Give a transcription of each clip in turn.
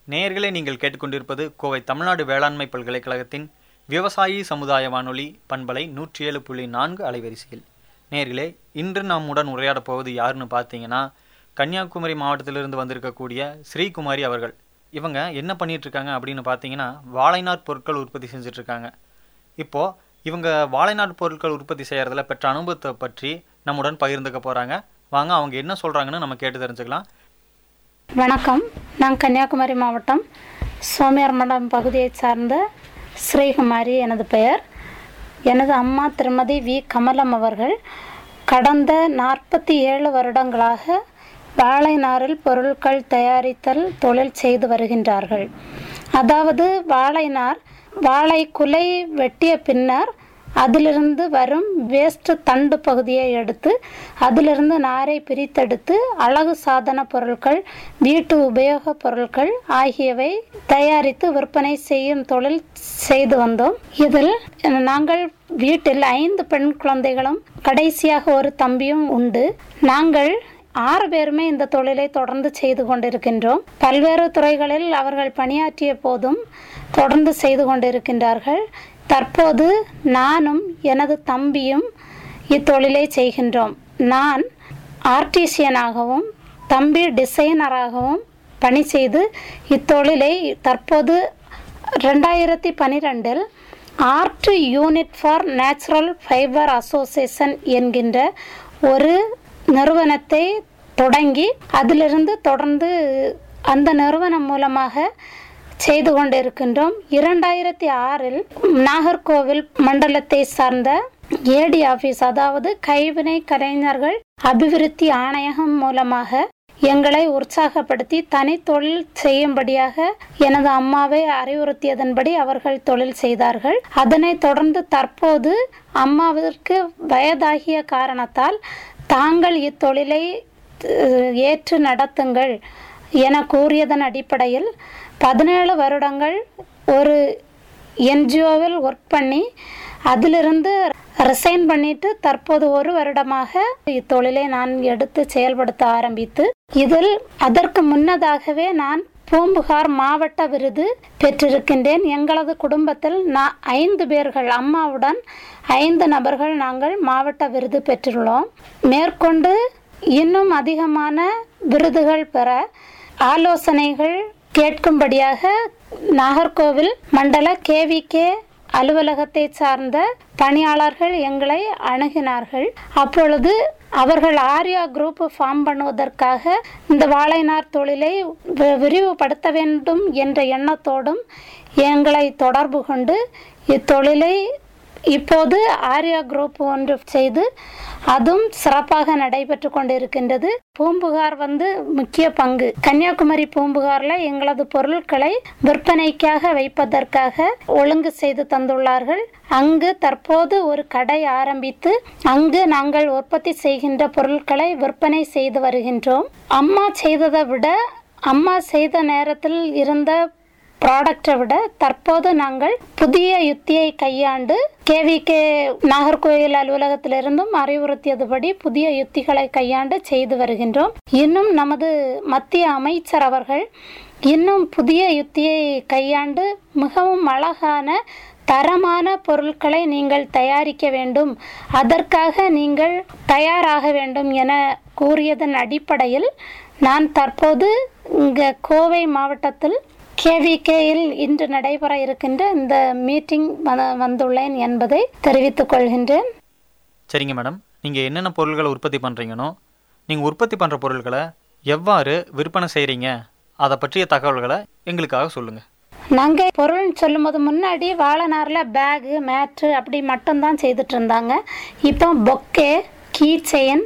நேயர்களே நீங்கள் கேட்டுக்கொண்டிருப்பது கோவை தமிழ்நாடு வேளாண்மை பல்கலைக்கழகத்தின் விவசாயி சமுதாய வானொலி பண்பலை நூற்றி ஏழு புள்ளி நான்கு அலைவரிசையில் நேயர்களே இன்று நம்முடன் உரையாடப் போவது யாருன்னு பார்த்தீங்கன்னா கன்னியாகுமரி மாவட்டத்திலிருந்து வந்திருக்கக்கூடிய ஸ்ரீகுமாரி அவர்கள் இவங்க என்ன பண்ணிட்டு இருக்காங்க அப்படின்னு பார்த்தீங்கன்னா வாழைநார் பொருட்கள் உற்பத்தி செஞ்சுட்டு இருக்காங்க இப்போ இவங்க வாழைநார் பொருட்கள் உற்பத்தி செய்யறதுல பெற்ற அனுபவத்தை பற்றி நம்முடன் பகிர்ந்துக்க போறாங்க வாங்க அவங்க என்ன சொல்றாங்கன்னு நம்ம கேட்டு தெரிஞ்சுக்கலாம் வணக்கம் நான் கன்னியாகுமரி மாவட்டம் சோமியார் மடம் பகுதியைச் சார்ந்த ஸ்ரீகுமாரி எனது பெயர் எனது அம்மா திருமதி வி கமலம் அவர்கள் கடந்த நாற்பத்தி ஏழு வருடங்களாக வாழை நாரில் பொருட்கள் தயாரித்தல் தொழில் செய்து வருகின்றார்கள் அதாவது வாழை நார் வாழை குலை வெட்டிய பின்னர் அதிலிருந்து வரும் வேஸ்ட் தண்டு பகுதியை எடுத்து அதிலிருந்து நாரை பிரித்தெடுத்து அழகு சாதன பொருட்கள் வீட்டு உபயோகப் பொருட்கள் ஆகியவை தயாரித்து விற்பனை செய்யும் தொழில் செய்து வந்தோம் இதில் நாங்கள் வீட்டில் ஐந்து பெண் குழந்தைகளும் கடைசியாக ஒரு தம்பியும் உண்டு நாங்கள் ஆறு பேருமே இந்த தொழிலை தொடர்ந்து செய்து கொண்டிருக்கின்றோம் பல்வேறு துறைகளில் அவர்கள் பணியாற்றிய போதும் தொடர்ந்து செய்து கொண்டிருக்கின்றார்கள் தற்போது நானும் எனது தம்பியும் இத்தொழிலை செய்கின்றோம் நான் ஆர்டிசியனாகவும் தம்பி டிசைனராகவும் பணி செய்து இத்தொழிலை தற்போது ரெண்டாயிரத்தி பன்னிரெண்டில் art unit for natural fibre association என்கின்ற ஒரு நிறுவனத்தை தொடங்கி அதிலிருந்து தொடர்ந்து அந்த நிறுவனம் மூலமாக செய்து கொண்டிருக்கின்றோம் இரண்டாயிரத்தி ஆறில் நாகர்கோவில் மண்டலத்தை சார்ந்த ஏடி ஆபீஸ் அதாவது கைவினை கலைஞர்கள் அபிவிருத்தி ஆணையகம் மூலமாக எங்களை உற்சாகப்படுத்தி தனி தொழில் செய்யும்படியாக எனது அம்மாவை அறிவுறுத்தியதன்படி அவர்கள் தொழில் செய்தார்கள் அதனைத் தொடர்ந்து தற்போது அம்மாவிற்கு வயதாகிய காரணத்தால் தாங்கள் இத்தொழிலை அஹ், ஏற்று நடத்துங்கள் என கூறியதன் அடிப்படையில் பதினேழு வருடங்கள் ஒரு என்ஜிஓவில் ஒர்க் பண்ணி அதிலிருந்து ரிசைன் பண்ணிட்டு தற்போது ஒரு வருடமாக இத்தொழிலை நான் எடுத்து செயல்படுத்த ஆரம்பித்து இதில் அதற்கு முன்னதாகவே நான் பூம்புகார் மாவட்ட விருது பெற்றிருக்கின்றேன் எங்களது குடும்பத்தில் நான் ஐந்து பேர்கள் அம்மாவுடன் ஐந்து நபர்கள் நாங்கள் மாவட்ட விருது பெற்றுள்ளோம் மேற்கொண்டு இன்னும் அதிகமான விருதுகள் பெற ஆலோசனைகள் கேட்கும்படியாக நாகர்கோவில் மண்டல கேவிகே அலுவலகத்தை சார்ந்த பணியாளர்கள் எங்களை அணுகினார்கள் அப்பொழுது அவர்கள் ஆர்யா குரூப் ஃபார்ம் பண்ணுவதற்காக இந்த வாழைநார் தொழிலை வி- விரிவுபடுத்த வேண்டும் என்ற எண்ணத்தோடும் எங்களை தொடர்பு கொண்டு இத்தொழிலை இப்போது ஆர்யா குரூப் ஒன்று செய்து அதுவும் சிறப்பாக நடைபெற்று கொண்டிருக்கின்றது பூம்புகார் வந்து முக்கிய பங்கு கன்னியாகுமரி பூம்புகார்ல எங்களது பொருட்களை விற்பனைக்காக வைப்பதற்காக ஒழுங்கு செய்து தந்துள்ளார்கள் அங்கு தற்போது ஒரு கடை ஆரம்பித்து அங்கு நாங்கள் உற்பத்தி செய்கின்ற பொருட்களை விற்பனை செய்து வருகின்றோம் அம்மா செய்ததை விட அம்மா செய்த நேரத்தில் இருந்த ப்ராடக்டை விட தற்போது நாங்கள் புதிய யுத்தியை கையாண்டு கேவிகே நாகர்கோயில் அலுவலகத்திலிருந்தும் அறிவுறுத்தியதுபடி புதிய யுத்திகளை கையாண்டு செய்து வருகின்றோம் இன்னும் நமது மத்திய அமைச்சர் அவர்கள் இன்னும் புதிய யுத்தியை கையாண்டு மிகவும் அழகான தரமான பொருட்களை நீங்கள் தயாரிக்க வேண்டும் அதற்காக நீங்கள் தயாராக வேண்டும் என கூறியதன் அடிப்படையில் நான் தற்போது இங்கே கோவை மாவட்டத்தில் கேவிகேயில் இன்று நடைபெற இருக்கின்ற இந்த மீட்டிங் வ- வந்துள்ளேன் என்பதை தெரிவித்துக் கொள்கின்றேன் சரிங்க மேடம் நீங்கள் என்னென்ன பொருள்களை உற்பத்தி பண்ணுறீங்கனோ நீங்கள் உற்பத்தி பண்ணுற பொருட்களை எவ்வாறு விற்பனை செய்கிறீங்க அதை பற்றிய தகவல்களை எங்களுக்காக சொல்லுங்கள் நாங்கள் பொருள்னு சொல்லும்போது முன்னாடி வாழைநாரில் பேகு மேட்ரு அப்படி மட்டும்தான் செய்துட்டு இருந்தாங்க இப்போ bouquet key chain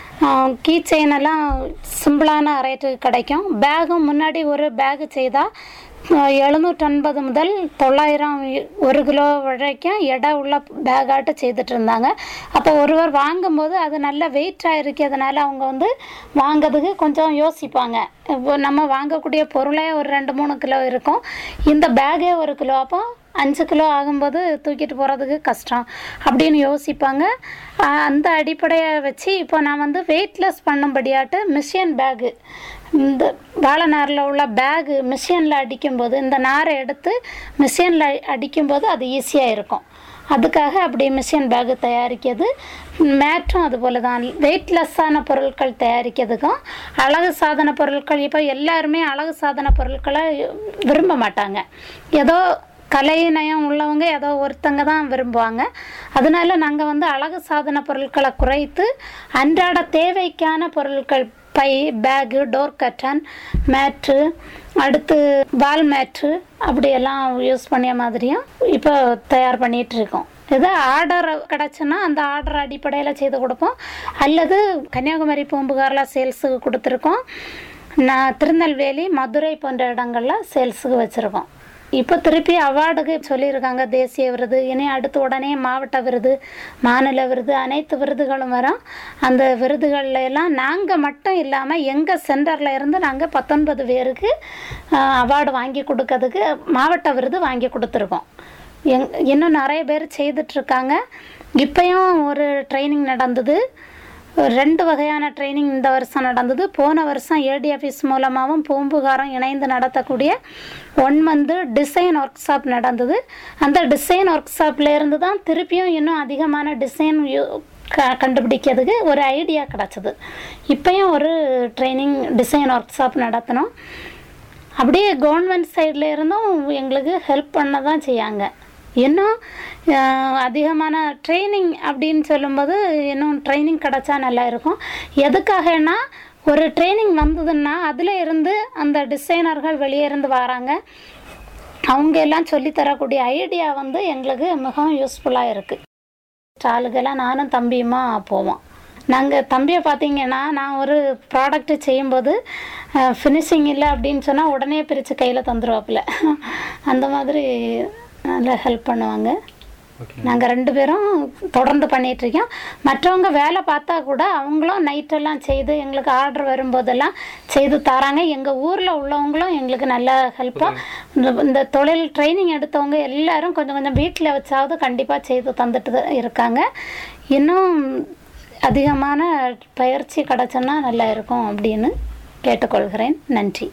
key chain எல்லாம் சிம்பிளான ரேட்டுக்கு கிடைக்கும் பேகும் முன்னாடி ஒரு பேகு செய்தால் எழுநூற்றம்பது முதல் தொள்ளாயிரம் ஒரு கிலோ வரைக்கும் எடை உள்ள பேக்காட்டு செய்துட்டு இருந்தாங்க அப்போ ஒருவர் வாங்கும்போது அது நல்ல வெயிட்டாக இருக்கிறதுனால அவங்க வந்து வாங்கிறதுக்கு கொஞ்சம் யோசிப்பாங்க இப்போ நம்ம வாங்கக்கூடிய பொருளே ஒரு ரெண்டு மூணு கிலோ இருக்கும் இந்த பேக்கே ஒரு கிலோ அப்போ அஞ்சு கிலோ ஆகும்போது தூக்கிட்டு போகிறதுக்கு கஷ்டம் அப்படின்னு யோசிப்பாங்க ஆஹ் அந்த அடிப்படையை வச்சு இப்போ நான் வந்து வெயிட்லெஸ் பண்ணும்படியாட்டு மிஷின் பேகு இந்த வாழை நாரில் உள்ள பேகு மிஷினில் அடிக்கும்போது இந்த நாரை எடுத்து மிஷினில் அடிக்கும்போது அது ஈஸியாக இருக்கும் அதுக்காக அப்படி மிஷின் பேகு தயாரிக்கிறது மேட்டும் அதுபோல் தான் வெயிட்லெஸ்ஸான பொருட்கள் தயாரிக்கிறதுக்கும் அழகு சாதன பொருட்கள் இப்போ எல்லாருமே அழகு சாதன பொருட்களை விரும்ப மாட்டாங்க ஏதோ கலை நயம் உள்ளவங்க ஏதோ ஒருத்தங்க தான் விரும்புவாங்க அதனால நாங்கள் வந்து அழகு சாதன பொருட்களை குறைத்து அன்றாட தேவைக்கான பொருட்கள் பை பேகு டோர் கட்டன் மேட்ரு அடுத்து வால் மேட்ரு அப்படியெல்லாம் யூஸ் பண்ணிய மாதிரியும் இப்போ தயார் பண்ணிட்டு இருக்கோம் இது ஆர்டர் கிடச்சுன்னா அந்த ஆர்டர் அடிப்படையில் செய்து கொடுப்போம் அல்லது கன்னியாகுமரி பூம்புகாரில் சேல்ஸுக்கு கொடுத்துருக்கோம் நான் திருநெல்வேலி மதுரை போன்ற இடங்களில் சேல்ஸுக்கு வச்சுருக்கோம் இப்போ திருப்பி அவார்டுக்கு சொல்லியிருக்காங்க தேசிய விருது இனி அடுத்து உடனே மாவட்ட விருது மாநில விருது அனைத்து விருதுகளும் வரும் அந்த விருதுகள்ல எல்லாம் நாங்கள் மட்டும் இல்லாமல் எங்கள் சென்டரில் இருந்து நாங்கள் பத்தொன்பது பேருக்கு அவார்டு வாங்கி கொடுக்கறதுக்கு மாவட்ட விருது வாங்கி கொடுத்துருக்கோம் எங் இன்னும் நிறைய பேர் செய்துட்ருக்காங்க இப்போயும் ஒரு ட்ரைனிங் நடந்தது ரெண்டு வகையான ட்ரைனிங் இந்த வருஷம் நடந்தது போன வருஷம் ஏடி ஆஃபீஸ் மூலமாகவும் பூம்புகாரம் இணைந்து நடத்தக்கூடிய one month design workshop நடந்தது அந்த டிசைன் ஒர்க் ஷாப்லேருந்து தான் திருப்பியும் இன்னும் அதிகமான டிசைன் க கண்டுபிடிக்கிறதுக்கு ஒரு ஐடியா கிடச்சிது இப்போயும் ஒரு ட்ரைனிங் டிசைன் ஒர்க் ஷாப் நடத்தினோம் அப்படியே கவர்மெண்ட் சைடில் இருந்தும் எங்களுக்கு ஹெல்ப் பண்ண தான் செய்யாங்க இன்னும் அஹ், அதிகமான ட்ரைனிங் அப்படின்னு சொல்லும்போது இன்னும் ட்ரைனிங் கிடச்சா நல்லா இருக்கும் எதுக்காகனா ஒரு ட்ரைனிங் வந்ததுன்னா அதில் இருந்து அந்த டிசைனர்கள் வெளியே இருந்து வராங்க அவங்க எல்லாம் சொல்லித் தரக்கூடிய ஐடியா வந்து எங்களுக்கு மிகவும் யூஸ்ஃபுல்லாக இருக்குது ஸ்டாலுக்கெல்லாம் நானும் தம்பியுமா போவோம் நாங்கள் தம்பியை பார்த்தீங்கன்னா நான் ஒரு ப்ராடக்ட் செய்யும்போது ஃபினிஷிங் இல்லை அப்படின்னு சொன்னால் உடனே பிரித்து கையில் தந்துருவாப்புல அந்த மாதிரி நல்லா ஹெல்ப் பண்ணுவாங்க ஓகே நாங்கள் ரெண்டு பேரும் தொடர்ந்து பண்ணிட்டு இருக்கோம் மற்றவங்க வேலை பார்த்தா கூட அவங்களும் நைட்டெல்லாம் செய்து எங்களுக்கு ஆர்டர் வரும்போதெல்லாம் செய்து தராங்க எங்கள் ஊரில் உள்ளவங்களும் எங்களுக்கு நல்ல ஹெல்ப்பாக இந்த இந்த தொழில் ட்ரைனிங் எடுத்தவங்க எல்லாரும் கொஞ்சம் கொஞ்சம் வீட்டில் வச்சாவது கண்டிப்பாக செய்து தந்துட்டு தான் இருக்காங்க இன்னும் அதிகமான பயிற்சி கிடச்சோன்னா நல்லா இருக்கும் அப்படின்னு கேட்டுக்கொள்கிறேன் நன்றி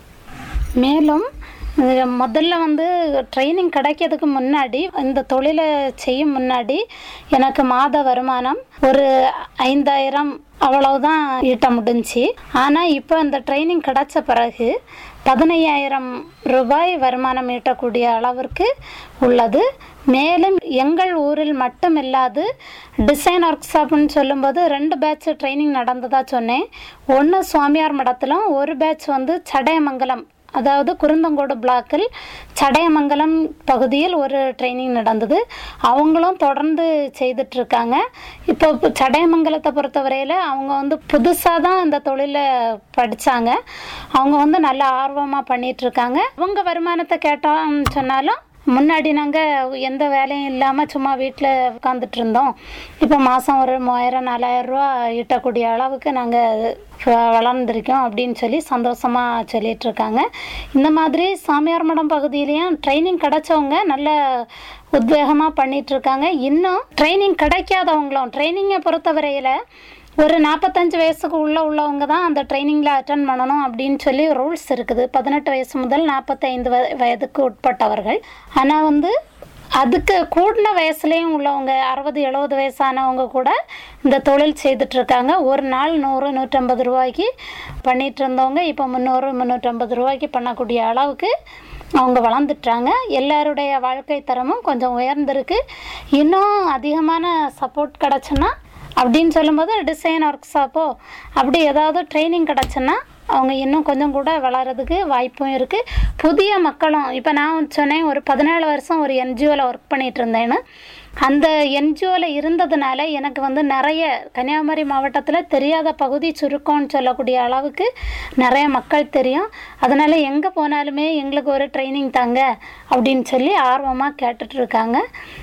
மேலும் இது முதல்ல வந்து ட்ரைனிங் கிடைக்கிறதுக்கு முன்னாடி இந்த தொழிலை செய்யும் முன்னாடி எனக்கு மாத வருமானம் ஒரு ஐந்தாயிரம் அவ்வளவுதான் ஈட்ட முடிஞ்சுச்சு ஆனால் இப்போ இந்த ட்ரைனிங் கிடைச்ச பிறகு பதினையாயிரம் ரூபாய் வருமானம் ஈட்டக்கூடிய அளவிற்கு உள்ளது மேலும் எங்கள் ஊரில் மட்டும் இல்லாது டிசைன் ஒர்க் ஷாப்னு சொல்லும்போது ரெண்டு பேட்ச் ட்ரைனிங் நடந்ததா சொன்னேன் ஒன்று சுவாமியார் மடத்திலும் ஒரு பேட்ச் வந்து சடையமங்கலம் அதாவது குருந்தங்கோடு பிளாக்கில் சடையமங்கலம் பகுதியில் ஒரு ட்ரைனிங் நடந்தது அவங்களும் தொடர்ந்து செய்துட்ருக்காங்க இப்போ இப்போ சடையமங்கலத்தை பொறுத்தவரையில் அவங்க வந்து புதுசாக தான் இந்த தொழிலை படித்தாங்க அவங்க வந்து நல்ல ஆர்வமாக பண்ணிகிட்ருக்காங்க அவங்க வருமானத்தை கேட்டோம்னு சொன்னாலும் முன்னாடி நாங்கள் எந்த வேலையும் இல்லாமல் சும்மா வீட்டில் உட்காந்துட்டு இருந்தோம் இப்போ மாதம் ஒரு மூவாயிரம் நாலாயிரம் ரூபா ஈட்டக்கூடிய அளவுக்கு நாங்கள் வளர்ந்துருக்கோம் அப்படின்னு சொல்லி சந்தோஷமாக சொல்லிட்டு இருக்காங்க இந்த மாதிரி சாமியார் மடம் பகுதியிலையும் ட்ரைனிங் கிடைச்சவங்க நல்ல உத்வேகமாக பண்ணிட்டு இருக்காங்க இன்னும் ட்ரைனிங் கிடைக்காதவங்களும் ட்ரைனிங்கை பொறுத்தவரையில் ஒரு நாற்பத்தஞ்சு வயசுக்கு உள்ள உள்ளவங்க தான் அந்த ட்ரைனிங்கில் அட்டன் பண்ணணும் அப்படின்னு சொல்லி ரூல்ஸ் இருக்குது பதினெட்டு வயசு முதல் நாற்பத்தைந்து வ வயதுக்கு உட்பட்டவர்கள் ஆனால் வந்து அதுக்கு கூடின வயசுலேயும் உள்ளவங்க அறுபது எழுபது வயசானவங்க கூட இந்த தொழில் செய்துட்ருக்காங்க ஒரு நாள் நூறு நூற்றம்பது ரூபாய்க்கு பண்ணிட்டு இருந்தவங்க இப்போ முந்நூறு முந்நூற்றம்பது ரூபாய்க்கு பண்ணக்கூடிய அளவுக்கு அவங்க வளர்ந்துட்டாங்க எல்லாருடைய வாழ்க்கை தரமும் கொஞ்சம் உயர்ந்திருக்கு இன்னும் அதிகமான சப்போர்ட் கிடச்சுன்னா அப்படின்னு சொல்லும்போது டிசைன் ஒர்க் ஷாப்போ அப்படி ஏதாவது ட்ரைனிங் கிடச்சுன்னா அவங்க இன்னும் கொஞ்சம் கூட வளர்கிறதுக்கு வாய்ப்பும் இருக்குது புதிய மக்களும் இப்போ நான் சொன்னேன் ஒரு பதினேழு வருஷம் ஒரு என்ஜிஓவில் ஒர்க் பண்ணிகிட்டு இருந்தேன்னு அந்த என்ஜிஓவில் இருந்ததுனால எனக்கு வந்து நிறைய கன்னியாகுமரி மாவட்டத்தில் தெரியாத பகுதி சுருக்கம்னு சொல்லக்கூடிய அளவுக்கு நிறைய மக்கள் தெரியும் அதனால் எங்கே போனாலுமே எங்களுக்கு ஒரு ட்ரைனிங் தாங்க அப்படின்னு சொல்லி ஆர்வமாக கேட்டுட்ருக்காங்க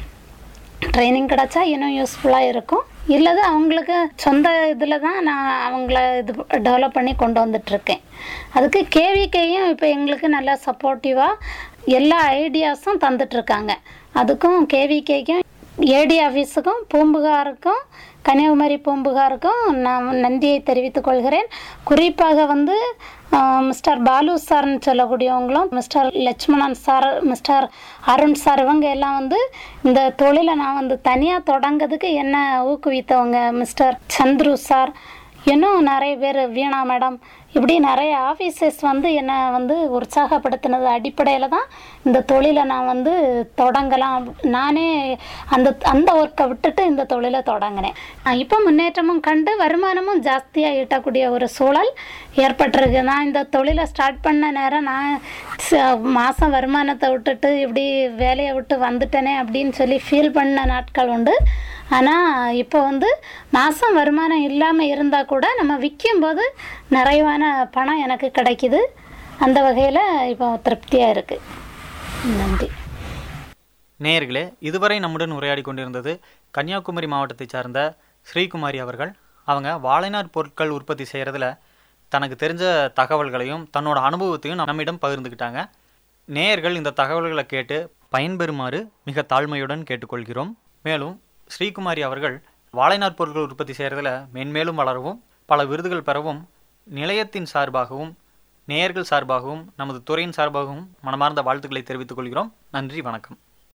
ட்ரைனிங் கிடச்சா இன்னும் யூஸ்ஃபுல்லாக இருக்கும் இல்லது அவங்களுக்கு சொந்த இதில் தான் நான் அவங்கள இது டெவலப் பண்ணி கொண்டு வந்துட்ருக்கேன் அதுக்கு கேவிகேயும் இப்போ எங்களுக்கு நல்லா சப்போர்ட்டிவாக எல்லா ஐடியாஸும் தந்துட்டுருக்காங்க அதுக்கும் கேவிகேக்கும் ஏடி ஆஃபீஸுக்கும் பூம்புகாருக்கும் கன்னியாகுமரி பூம்புகாருக்கும் நான் நன்றியை தெரிவித்துக் கொள்கிறேன் குறிப்பாக வந்து ஆஹ், மிஸ்டர் பாலு சார்னு சொல்லக்கூடியவங்களும் mister Lakshmanan sir mister Arun sir இவங்க எல்லாம் வந்து இந்த தொழிலை நான் வந்து தனியாக தொடங்கிறதுக்கு என்ன ஊக்குவித்தவங்க மிஸ்டர் சந்துரு சார் இன்னும் நிறைய பேர் வீணா மேடம் இப்படி நிறைய ஆஃபீஸர்ஸ் வந்து என்னை வந்து உற்சாகப்படுத்தினது அடிப்படையில் தான் இந்த தொழிலை நான் வந்து தொடங்கலாம் நானே அந்த அந்த ஒர்க்கை விட்டுட்டு இந்த தொழிலை தொடங்கினேன் ஆஹ் இப்போ முன்னேற்றமும் கண்டு வருமானமும் ஜாஸ்தியாக ஈட்டக்கூடிய ஒரு சூழல் ஏற்பட்டிருக்கு நான் இந்த தொழிலை ஸ்டார்ட் பண்ண நேரம் நான் மாதம் வருமானத்தை விட்டுட்டு இப்படி வேலையை விட்டு வந்துட்டேனே அப்படின்னு சொல்லி ஃபீல் பண்ண நாட்கள் உண்டு ஆனால் இப்போ வந்து மாதம் வருமானம் இல்லாமல் இருந்தால் கூட நம்ம விற்கும்போது நிறைவான பணம் எனக்கு கிடைக்குது அந்த வகையில் இப்போ திருப்தியாக இருக்குது நன்றி நேயர்களே இதுவரை நம்முடன் உரையாடி கொண்டிருந்தது கன்னியாகுமரி மாவட்டத்தைச் சார்ந்த ஸ்ரீகுமாரி அவர்கள் அவங்க வாழைநார் பொருட்கள் உற்பத்தி செய்கிறதுல தனக்கு தெரிஞ்ச தகவல்களையும் தன்னோட அனுபவத்தையும் நம்மிடம் பகிர்ந்துக்கிட்டாங்க நேயர்கள் இந்த தகவல்களை கேட்டு பயன்பெறுமாறு மிக தாழ்மையுடன் கேட்டுக்கொள்கிறோம் மேலும் ஸ்ரீகுமாரி அவர்கள் வாழைநார் பொருட்கள் உற்பத்தி செய்கிறதுல மென்மேலும் வளரவும் பல விருதுகள் பெறவும் நிலையத்தின் சார்பாகவும் நேயர்கள் சார்பாகவும் நமது துறையின் சார்பாகவும் மனமார்ந்த வாழ்த்துக்களை தெரிவித்துக் கொள்கிறோம் நன்றி வணக்கம்